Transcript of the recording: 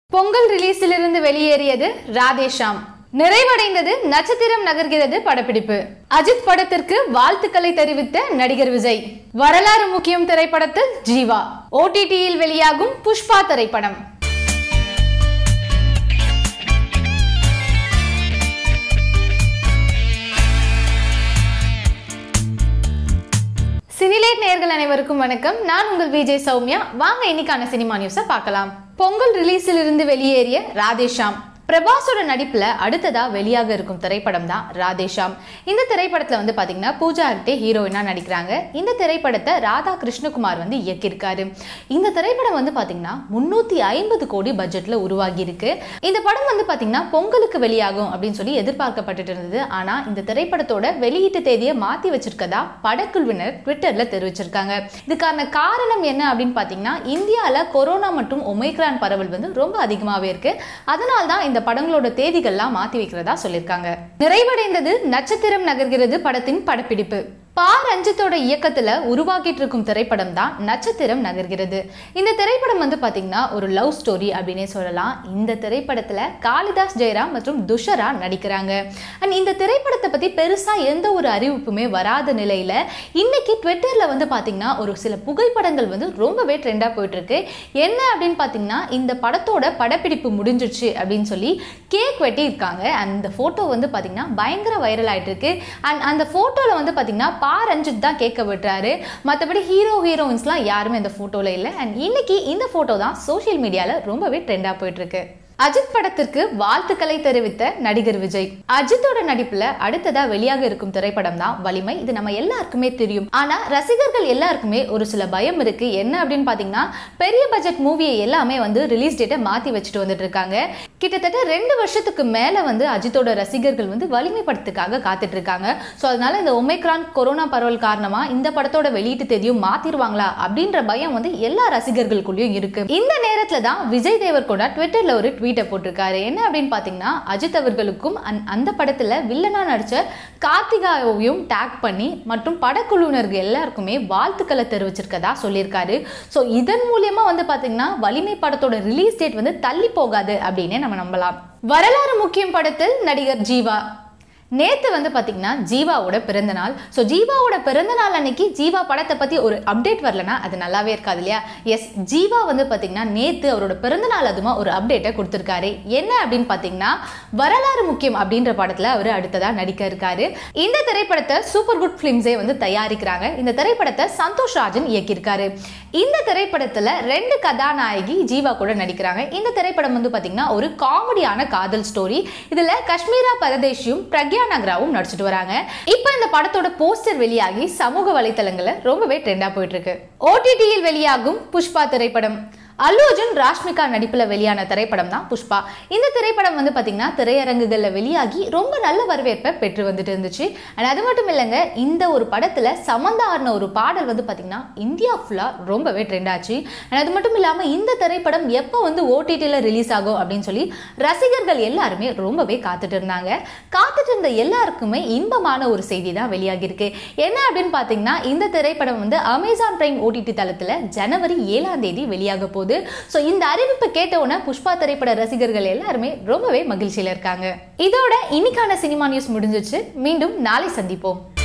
பொங்கல் ரிலீஸிலிருந்து வெளியேறியது ராதேஷாம் நிறைவடைந்தது நட்சத்திரம் நகர்கிறது படப்பிடிப்பு அஜித் படத்திற்கு வாழ்த்துக்களை தெரிவித்த நடிகர் விஜய் வரலாறு முக்கியம் திரைப்படத்தில் ஜீவா ஓடிடியில் வெளியாகும் புஷ்பா திரைப்படம் சினிலேட் நேயர்கள் அனைவருக்கும் வணக்கம் நான் உங்கள் விஜய் சௌமியா வாங்க இன்னைக்கான சினிமா நியூஸை பார்க்கலாம் பொங்கல் ரிலீஸில் இருந்து வெளியேறிய ராதேஷாம் பிரபாஸோட நடிப்புல அடுத்ததா வெளியாக இருக்கும் திரைப்படம் தான் ராதேஷாம் இந்த திரைப்படத்துல வந்து பாத்தீங்கன்னா பூஜா ஆக்டே ஹீரோயினா நடிக்கிறாங்க இந்த திரைப்படத்தை ராதா கிருஷ்ணகுமார் வந்து இயக்கியிருக்காரு இந்த திரைப்படம் வந்து பாத்தீங்கன்னா முன்னூத்தி ஐம்பது கோடி பட்ஜெட்ல உருவாகி இருக்கு இந்த படம் வந்து பாத்தீங்கன்னா பொங்கலுக்கு வெளியாகும் அப்படின்னு சொல்லி எதிர்பார்க்கப்பட்டுட்டு இருந்தது ஆனா இந்த திரைப்படத்தோட வெளியீட்டு தேதியை மாத்தி வச்சிருக்கதா படக்குழுவினர் ட்விட்டர்ல தெரிவிச்சிருக்காங்க இதுக்கான காரணம் என்ன அப்படின்னு பாத்தீங்கன்னா இந்தியால கொரோனா மற்றும் ஒமைக்ரான் பரவல் வந்து ரொம்ப அதிகமாவே இருக்கு அதனால தான் இந்த படங்களோட தேதிகள்லாம் மாத்தி வைக்கிறதா சொல்லியிருக்காங்க நிறைவடைந்தது நட்சத்திரம் நகர்கிறது படத்தின் படப்பிடிப்பு பா ரஞ்சித்தோட இயக்கத்துல உருவாக்கிட்டு இருக்கும் திரைப்படம் தான் நட்சத்திரம் நகர்கிறது இந்த திரைப்படம் வந்து பாத்தீங்கன்னா ஒரு லவ் ஸ்டோரி அப்படின்னே சொல்லலாம் இந்த திரைப்படத்துல காளிதாஸ் ஜெயராம் மற்றும் துஷரா நடிக்கிறாங்க அண்ட் இந்த திரைப்படத்தை பத்தி பெருசா எந்த ஒரு அறிவிப்புமே வராத நிலையில இன்னைக்கு ட்விட்டர்ல வந்து பாத்தீங்கன்னா ஒரு சில புகைப்படங்கள் வந்து ரொம்பவே ட்ரெண்டா போயிட்டு இருக்கு என்ன அப்படின்னு பாத்தீங்கன்னா இந்த படத்தோட படப்பிடிப்பு முடிஞ்சிருச்சு அப்படின்னு சொல்லி கேக் வெட்டி இருக்காங்க அண்ட் இந்த போட்டோ வந்து பாத்தீங்கன்னா பயங்கர வைரல் ஆயிட்டு இருக்கு அண்ட் அந்த போட்டோல வந்து பாத்தீங்கன்னா பா ரஞ்சித் தான் கேட்க விட்டுறாரு மற்றபடி ஹீரோ ஹீரோயின்ஸ்லாம் யாருமே இந்த ஃபோட்டோவில் இல்லை அண்ட் இன்னைக்கு இந்த ஃபோட்டோ தான் சோஷியல் மீடியாவில் ரொம்பவே ட்ரெண்டாக போயிட்டு இருக்கு அஜித் படத்திற்கு வாழ்த்துக்களை தெரிவித்த நடிகர் விஜய் அஜித்தோட நடிப்புல அடுத்ததா வெளியாக இருக்கும் திரைப்படம் தான் வலிமை இது நம்ம எல்லாருக்குமே தெரியும் ஆனா ரசிகர்கள் எல்லாருக்குமே ஒரு சில பயம் இருக்கு என்ன அப்படின்னு பாத்தீங்கன்னா பெரிய பட்ஜெட் மூவியை எல்லாமே வந்து ரிலீஸ் டேட்டை மாத்தி வச்சுட்டு வந்துட்டு இருக்காங்க கிட்டத்தட்ட ரெண்டு வருஷத்துக்கு மேல வந்து அஜித்தோட ரசிகர்கள் வந்து வலிமை படத்துக்காக காத்துட்டு இருக்காங்க ஸோ அதனால இந்த ஒமைக்ரான் கொரோனா பரவல் காரணமா இந்த படத்தோட வெளியீட்டு தேதியும் மாத்திருவாங்களா அப்படின்ற பயம் வந்து எல்லா ரசிகர்களுக்குள்ளயும் இருக்கு இந்த நேரத்துல தான் விஜய் தேவர்கொண்டா ட்விட்டர்ல ஒரு ட்வீட்டை போட்டிருக்காரு என்ன அப்படின்னு பாத்தீங்கன்னா அஜித் அவர்களுக்கும் அந்த- அந்த படத்துல வில்லனா நடிச்ச கார்த்திகாவையும் டேக் பண்ணி மற்றும் படக்குழுவினர்கள் எல்லாருக்குமே வாழ்த்துக்களை தெரிவிச்சிருக்கதா சொல்லியிருக்காரு ஸோ இதன் மூலியமா வந்து பாத்தீங்கன்னா வலிமை படத்தோட ரிலீஸ் டேட் வந்து தள்ளி போகாது அப்படின்னே நம்ம நம்பலாம் வரலாறு முக்கியம் படத்தில் நடிகர் ஜீவா நேத்து வந்து பாத்தீங்கன்னா ஜீவாவோட பிறந்த நாள் ஸோ ஜீவாவோட பிறந்த நாள் அன்னைக்கு ஜீவா படத்தை பத்தி ஒரு அப்டேட் வரலனா அது நல்லாவே இருக்காது இல்லையா எஸ் ஜீவா வந்து பாத்தீங்கன்னா நேத்து அவரோட பிறந்த நாள் அதுமா ஒரு அப்டேட்டை கொடுத்திருக்காரு என்ன அப்படின்னு பாத்தீங்கன்னா வரலாறு முக்கியம் அப்படின்ற படத்துல அவர் அடுத்ததா நடிக்க இருக்காரு இந்த திரைப்படத்தை சூப்பர் குட் பிலிம்ஸே வந்து தயாரிக்கிறாங்க இந்த திரைப்படத்தை சந்தோஷ் ராஜன் இயக்கியிருக்காரு இந்த திரைப்படத்துல ரெண்டு கதாநாயகி ஜீவா கூட நடிக்கிறாங்க இந்த திரைப்படம் வந்து பாத்தீங்கன்னா ஒரு காமெடியான காதல் ஸ்டோரி இதுல காஷ்மீரா பரதேஷியும் பிரக்யா நகராவும் நடிச்சிட்டு வராங்க இப்போ இந்த படத்தோட போஸ்டர் வெளியாகி சமூக வலைத்தளங்கள்ல ரொம்பவே ட்ரெண்டா போயிட்டு இருக்கு ஓடிடியில் வெளியாகும் புஷ்பா திரைப்படம் அல்லு அர்ஜுன் ராஷ்மிகா நடிப்புல வெளியான திரைப்படம் தான் புஷ்பா இந்த திரைப்படம் வந்து பாத்தீங்கன்னா திரையரங்குகள்ல வெளியாகி ரொம்ப நல்ல வரவேற்பை பெற்று வந்துட்டு இருந்துச்சு அண்ட் அது மட்டும் இல்லைங்க இந்த ஒரு படத்துல சமந்தா ஆடின ஒரு பாடல் வந்து பாத்தீங்கன்னா இந்தியா ஃபுல்லா ரொம்பவே ட்ரெண்ட் ஆச்சு அண்ட் அது மட்டும் இல்லாம இந்த திரைப்படம் எப்போ வந்து ஓடிடியில் ரிலீஸ் ஆகும் அப்படின்னு சொல்லி ரசிகர்கள் எல்லாருமே ரொம்பவே காத்துட்டு இருந்தாங்க காத்துட்டு இருந்த எல்லாருக்குமே இன்பமான ஒரு செய்தி தான் வெளியாகிருக்கு என்ன அப்படின்னு பார்த்தீங்கன்னா இந்த திரைப்படம் வந்து அமேசான் பிரைம் ஓடிடி தளத்தில் ஜனவரி ஏழாம் தேதி வெளியாக போகுது ஸோ இந்த அறிவிப்பை கேட்ட உடனே புஷ்பா திரைப்பட ரசிகர்கள் எல்லாருமே ரொம்பவே மகிழ்ச்சியில் இருக்காங்க இதோட இன்னைக்கான சினிமா நியூஸ் முடிஞ்சிச்சு மீண்டும் நாளை சந்திப்போம்